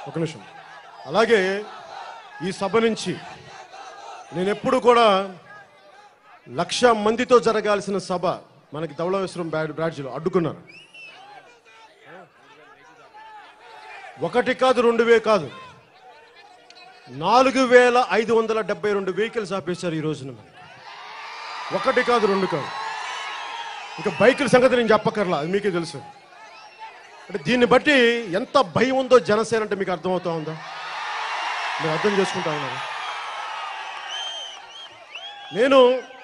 ఒక నిమిషం అలాగే ఈ సభ నుంచి నేను ఎప్పుడు కూడా లక్ష మందితో జరగాల్సిన సభ మనకి ధవళేశ్వరం బ్యాడ్ బ్రాడ్జిలో అడ్డుకున్నారు ఒకటి కాదు రెండు వే కాదు నాలుగు వేల ఐదు వందల డెబ్బై రెండు వెహికల్స్ ఆపేశారు ఈ రోజున మనకి. ఒకటి కాదు రెండు కాదు ఇంకా బైకుల సంగతి నేను చెప్పక్కర్లా అది మీకే తెలుసు అంటే దీన్ని బట్టి ఎంత భయం ఉందో జనసేన అంటే మీకు అర్థమవుతా ఉందా మీరు అర్థం చేసుకుంటా ఉన్నారు నేను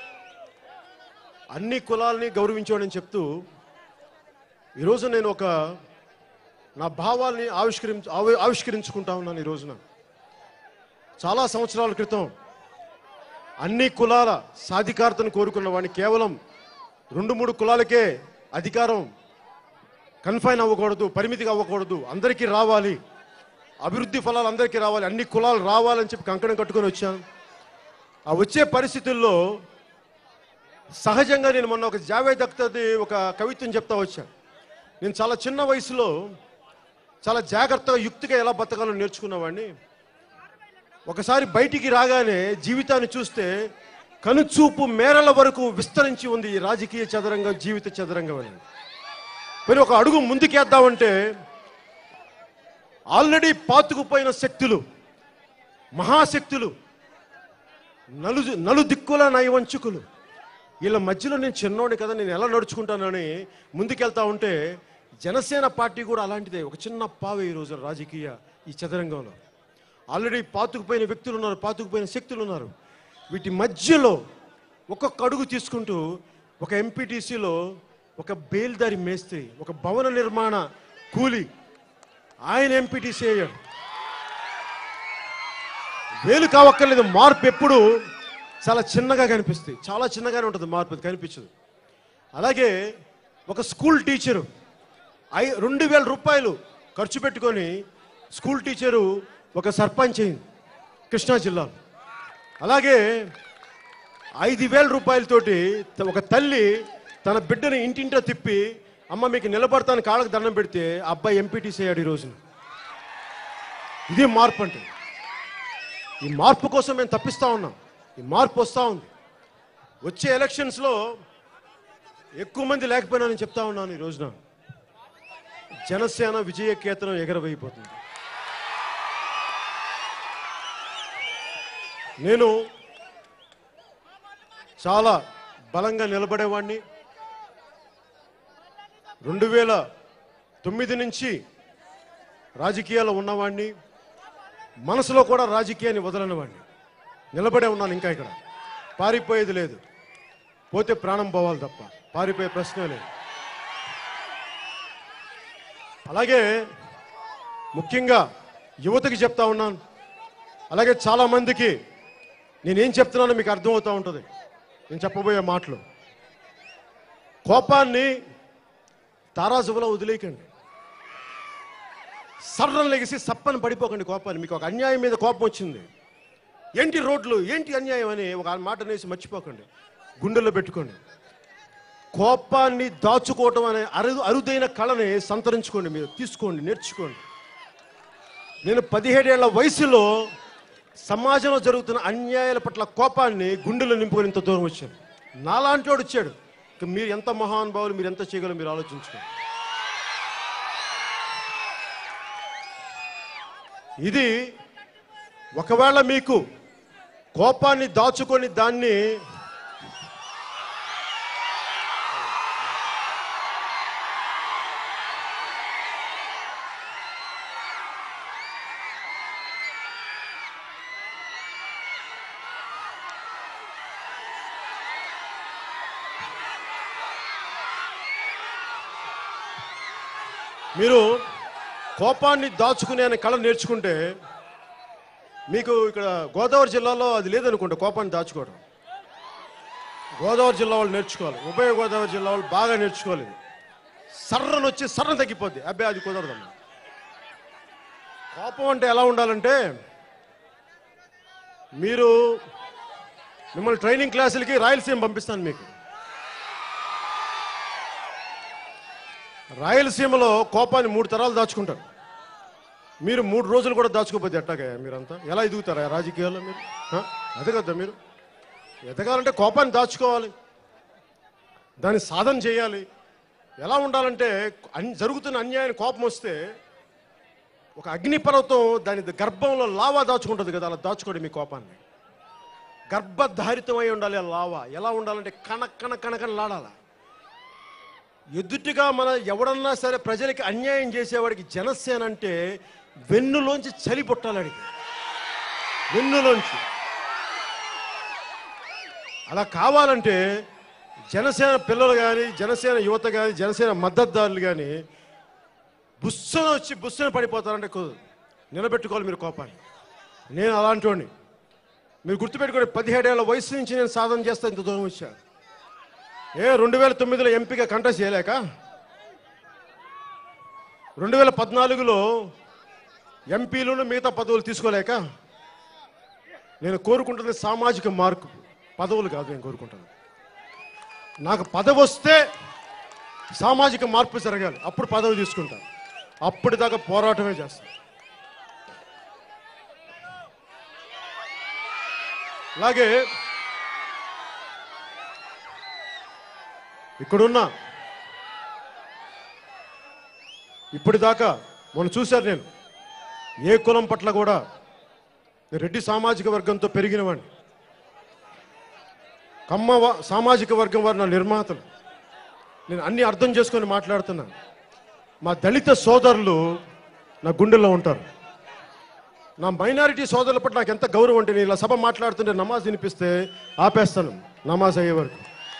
అన్ని కులాలని గౌరవించాడని చెప్తూ ఈరోజు నేను ఒక నా భావాల్ని ఆవిష్కరించ ఆవి- ఆవిష్కరించుకుంటా ఉన్నాను ఈ రోజున చాలా సంవత్సరాల క్రితం అన్ని కులాల సాధికారతను కోరుకున్న వాడిని కేవలం రెండు మూడు కులాలకే అధికారం కన్ఫైన్ అవ్వకూడదు పరిమితిగా అవ్వకూడదు అందరికీ రావాలి అభివృద్ధి ఫలాలు అందరికీ రావాలి అన్ని కులాలు రావాలని చెప్పి కంకణం కట్టుకొని వచ్చాను ఆ వచ్చే పరిస్థితుల్లో సహజంగా నేను మొన్న ఒక జావేద్ అఖ్తర్ది ఒక కవిత్వం చెప్తా వచ్చాను నేను చాలా చిన్న వయసులో చాలా జాగ్రత్తగా యుక్తిగా ఎలా బతకాలో నేర్చుకున్నవాడిని ఒకసారి బయటికి రాగానే జీవితాన్ని చూస్తే కనుచూపు మేరల వరకు విస్తరించి ఉంది ఈ రాజకీయ చదరంగం జీవిత చదరంగం అని మరి ఒక అడుగు ముందుకేద్దామంటే ఆల్రెడీ పాతుకుపోయిన శక్తులు మహాశక్తులు నలు నలు దిక్కుల నయవంచుకులు వీళ్ళ మధ్యలో నేను చిన్నోడిని కదా నేను ఎలా నడుచుకుంటానని ముందుకెళ్తా ఉంటే జనసేన పార్టీ కూడా అలాంటిదే ఒక చిన్న పావే ఈ రోజు రాజకీయ ఈ చదరంగంలో ఆల్రెడీ పాతుకుపోయిన వ్యక్తులు ఉన్నారు పాతుకుపోయిన శక్తులు ఉన్నారు వీటి మధ్యలో ఒక్కొక్క అడుగు తీసుకుంటూ ఒక ఎంపీటీసీలో ఒక బేల్దారి మేస్త్రి ఒక భవన నిర్మాణ కూలి ఆయన ఎంపీటీసీ అయ్యాడు వేలు కావక్కర్లేదు మార్పు ఎప్పుడు చాలా చిన్నగా కనిపిస్తుంది చాలా చిన్నగానే ఉంటుంది మార్పు అది కనిపించదు అలాగే ఒక స్కూల్ టీచరు ఐ రెండు వేల రూపాయలు ఖర్చు పెట్టుకొని స్కూల్ టీచరు ఒక సర్పంచ్ అయింది కృష్ణా జిల్లాలో అలాగే ఐదు వేల రూపాయలతోటి త- ఒక తల్లి తన బిడ్డని ఇంటింటా తిప్పి అమ్మ మీకు నిలబడతాను కాళ్ళకు దండం పెడితే ఆ అబ్బాయి ఎంపీటీసీ అయ్యాడు ఈ రోజున ఇది మార్పు అంటే ఈ మార్పు కోసం మేము తప్పిస్తా ఉన్నాం ఈ మార్పు వస్తూ ఉంది వచ్చే ఎలక్షన్స్లో ఎక్కువ మంది లేకపోయినా నేను చెప్తా ఉన్నాను ఈ రోజున జనసేన విజయ కేతనం ఎగరవేయబోతుంది నేను చాలా బలంగా నిలబడేవాడిని రెండు వేల తొమ్మిది నుంచి రాజకీయాల్లో ఉన్నవాడిని మనసులో కూడా రాజకీయాన్ని వదలనివాడిని నిలబడే ఉన్నాను ఇంకా ఇక్కడ పారిపోయేది లేదు పోతే ప్రాణం పోవాలి తప్ప పారిపోయే ప్రశ్నే లేదు అలాగే ముఖ్యంగా యువతకి చెప్తా ఉన్నాను అలాగే చాలా మందికి నేనేం చెప్తున్నానో మీకు అర్థమవుతూ ఉంటుంది నేను చెప్పబోయే మాటలు కోపాన్ని తారాజువలో వదిలేయకండి సర్రం లెగిసి సప్పని పడిపోకండి కోపాన్ని మీకు ఒక అన్యాయం మీద కోపం వచ్చింది ఏంటి రోడ్లు ఏంటి అన్యాయం అని ఒక మాట అనేసి మర్చిపోకండి గుండెల్లో పెట్టుకోండి కోపాన్ని దాచుకోవటం అనే అరుదు అరుదైన కళని సంతరించుకోండి మీరు తీసుకోండి నేర్చుకోండి నేను పదిహేడేళ్ల వయసులో సమాజంలో జరుగుతున్న అన్యాయాల పట్ల కోపాన్ని గుండెలో నింపుకొని ఇంత దూరం వచ్చాను నాలాంటి వాడు వచ్చాడు ఇక మీరు ఎంత మహానుభావులు మీరు ఎంత చేయగలరు మీరు ఆలోచించుకోండి ఇది ఒకవేళ మీకు కోపాన్ని దాచుకొని దాన్ని మీరు కోపాన్ని దాచుకునే అనే కళ నేర్చుకుంటే మీకు ఇక్కడ గోదావరి జిల్లాలో అది లేదనుకుంటా కోపాన్ని దాచుకోవడం గోదావరి జిల్లా వాళ్ళు నేర్చుకోవాలి ఉభయ గోదావరి జిల్లా వాళ్ళు బాగా నేర్చుకోవాలి ఇది. సర్రను వచ్చి సర్రను తగ్గిపోద్ది అబ్బాయి అది కుదరదమ్మా కోపం అంటే ఎలా ఉండాలంటే మీరు మిమ్మల్ని ట్రైనింగ్ క్లాసులకి రాయలసీమ పంపిస్తాను మీకు రాయలసీమలో కోపాన్ని మూడు తరాలు దాచుకుంటారు మీరు మూడు రోజులు కూడా దాచుకోపోతే ఎట్టాగా మీరంతా ఎలా ఎదుగుతారా రాజకీయాల్లో మీరు ఆ? ఎదగద్దా మీరు ఎదగాలంటే కోపాన్ని దాచుకోవాలి దాన్ని సాధన చేయాలి ఎలా ఉండాలంటే అన్- జరుగుతున్న అన్యాయాన్ని కోపం వస్తే ఒక అగ్నిపర్వతం దాని గర్భంలో లావా దాచుకుంటుంది కదా అలా దాచుకోండి మీ కోపాన్ని గర్భధారితమై ఉండాలి ఆ లావా ఎలా ఉండాలంటే కణ కణ కణకణలాడాల ఎదుటిగా మన ఎవడన్నా సరే ప్రజలకి అన్యాయం చేసేవాడికి జనసేన అంటే వెన్నులోంచి చలి పుట్టాలి అడిగి వెన్నులోంచి అలా కావాలంటే జనసేన పిల్లలు కానీ జనసేన యువత కానీ జనసేన మద్దతుదారులు కానీ బుస్సున వచ్చి బుస్సున పడిపోతారంటే కుదరదు. నిలబెట్టుకోవాలి మీరు కోపాన్ని నేను అలాంటి వాడిని మీరు గుర్తుపెట్టుకోండి పదిహేడేళ్ల వయసు నుంచి నేను సాధన చేస్తా ఇంత దూరం వచ్చా ఏ రెండు వేల తొమ్మిదిలో ఎంపీగా కంటెస్ట్ చేయలేక రెండు వేల పద్నాలుగులో ఎంపీలను మిగతా పదవులు తీసుకోలేక నేను కోరుకుంటున్నది సామాజిక మార్పు పదవులు కాదు నేను కోరుకుంటాను నాకు పదవి వస్తే సామాజిక మార్పు జరగాలి అప్పుడు పదవి తీసుకుంటా అప్పటిదాకా పోరాటమే చేస్తాను అలాగే ఇక్కడున్న ఇప్పటిదాకా మొన్న చూశారు నేను ఏ కులం పట్ల కూడా నేను రెడ్డి సామాజిక వర్గంతో పెరిగినవాడిని కమ్మ వ- సామాజిక వర్గం వారు నా నిర్మాతలు నేను అన్ని అర్థం చేసుకొని మాట్లాడుతున్నాను మా దళిత సోదరులు నా గుండెల్లో ఉంటారు నా మైనారిటీ సోదరుల పట్ల నాకు ఎంత గౌరవం అంటే నేను ఇలా సభ మాట్లాడుతుంటే నమాజ్ వినిపిస్తే ఆపేస్తాను నమాజ్ అయ్యే వరకు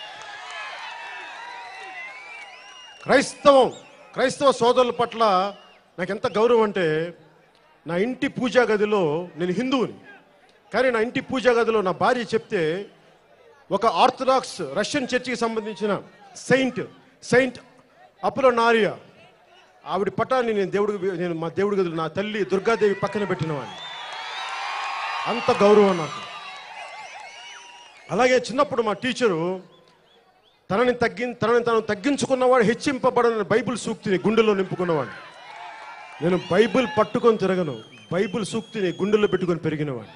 క్రైస్తవం క్రైస్తవ సోదరుల పట్ల నాకు ఎంత గౌరవం అంటే నా ఇంటి పూజా గదిలో నేను హిందువుని కానీ నా ఇంటి పూజా గదిలో నా భార్య చెప్తే ఒక ఆర్థడాక్స్ రష్యన్ చర్చికి సంబంధించిన సెయింట్ సెయింట్ అపులో నారియా ఆవిడ పటాన్ని నేను దేవుడి నేను మా దేవుడి గదిలో నా తల్లి దుర్గాదేవి పక్కన పెట్టినవాడిని అంత గౌరవం నాకు అలాగే చిన్నప్పుడు మా టీచరు తనని తగ్గి తనని తను తగ్గించుకున్నవాడు హెచ్చింపబడని బైబిల్ సూక్తిని గుండెలో నింపుకున్నవాడు నేను బైబిల్ పట్టుకొని తిరగను బైబిల్ సూక్తిని గుండెల్లో పెట్టుకొని పెరిగినవాడు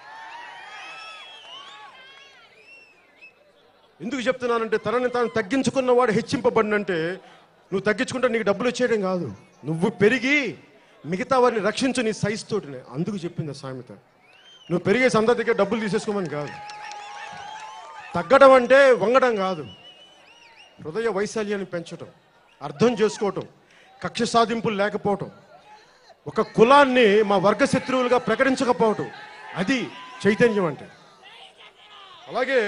ఎందుకు చెప్తున్నానంటే తనని తాను తగ్గించుకున్నవాడు హెచ్చింపబడినంటే నువ్వు తగ్గించుకుంటే నీకు డబ్బులు వచ్చేయడం కాదు నువ్వు పెరిగి మిగతా వారిని రక్షించు నీ సైజ్ తోటినే అందుకు చెప్పింది ఆ సామెత నువ్వు పెరిగే సంతతికే డబ్బులు తీసేసుకోమని కాదు తగ్గడం అంటే వంగడం కాదు హృదయ వైశాల్యాన్ని పెంచటం అర్థం చేసుకోవటం కక్ష సాధింపులు లేకపోవటం ఒక కులాన్ని మా వర్గ శత్రువులుగా ప్రకటించకపోవటం అది చైతన్యం అంటే అలాగే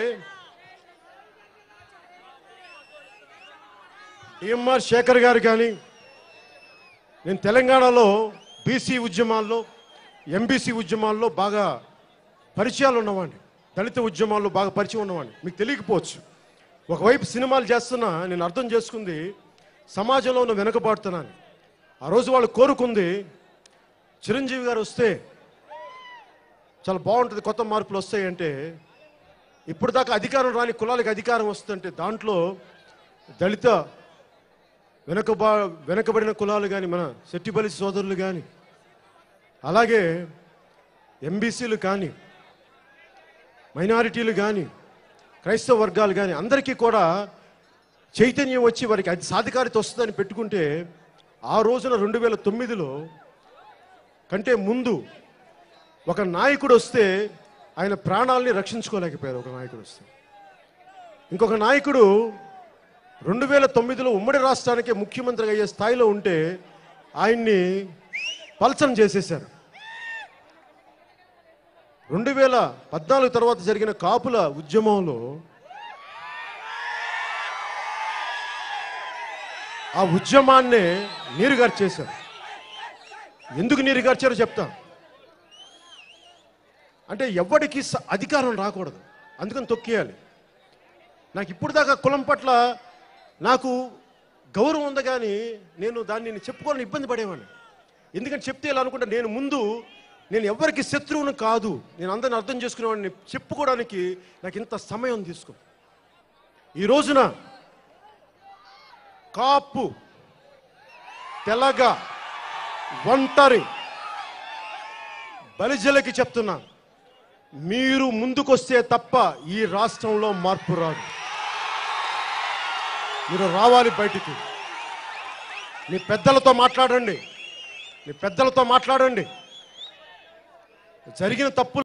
డిఎంఆర్ శేఖర్ గారు కానీ నేను తెలంగాణలో బీసీ ఉద్యమాల్లో ఎంబీసీ ఉద్యమాల్లో బాగా పరిచయాలు ఉన్నవాడిని దళిత ఉద్యమాల్లో బాగా పరిచయం ఉన్నవాడిని మీకు తెలియకపోవచ్చు ఒకవైపు సినిమాలు చేస్తున్నా నేను అర్థం చేసుకుంది సమాజంలో ఉన్న వెనుకబాటుతున్నాను ఆ రోజు వాళ్ళు కోరుకుంది చిరంజీవి గారు వస్తే చాలా బాగుంటుంది కొత్త మార్పులు వస్తాయి అంటే ఇప్పుడు దాకా అధికారం రాని కులాలకు అధికారం వస్తుంటే దాంట్లో దళిత వెనకబా వెనకబడిన కులాలు కానీ మన శెట్టిబలి సోదరులు కానీ అలాగే ఎంబీసీలు కానీ మైనారిటీలు కానీ క్రైస్తవ వర్గాలు కానీ అందరికీ కూడా చైతన్యం వచ్చి వారికి అది సాధికారిత వస్తుందని పెట్టుకుంటే ఆ రోజున రెండు వేల తొమ్మిదిలో కంటే ముందు ఒక నాయకుడు వస్తే ఆయన ప్రాణాలని రక్షించుకోలేకపోయారు ఒక నాయకుడు వస్తే ఇంకొక నాయకుడు రెండు వేల తొమ్మిదిలో ఉమ్మడి రాష్ట్రానికి ముఖ్యమంత్రిగా అయ్యే స్థాయిలో ఉంటే ఆయన్ని పల్చన చేసేశారు రెండు వేల పద్నాలుగు తర్వాత జరిగిన కాపుల ఉద్యమంలో ఆ ఉద్యమాన్నే నీరుగార్చేశారు ఎందుకు నీరుగార్చారో చెప్తా అంటే ఎవడికి స- అధికారం రాకూడదు అందుకని తొక్కేయాలి నాకు ఇప్పుడు దాకా కులం పట్ల నాకు గౌరవం ఉంది కానీ నేను దాన్ని చెప్పుకోవాలని ఇబ్బంది పడేవాడిని ఎందుకంటే చెప్తే ఇలా అనుకుంటా నేను ముందు నేను ఎవరికి శత్రువును కాదు నేను అందరిని అర్థం చేసుకునేవాడిని చెప్పుకోవడానికి నాకు ఇంత సమయం తీసుకో ఈ రోజున కాపు తెలగ ఒంటరి బలిజలకి చెప్తున్నా మీరు ముందుకొస్తే తప్ప ఈ రాష్ట్రంలో మార్పు రాదు మీరు రావాలి బయటికి మీ పెద్దలతో మాట్లాడండి మీ పెద్దలతో మాట్లాడండి జరిగిన తప్పు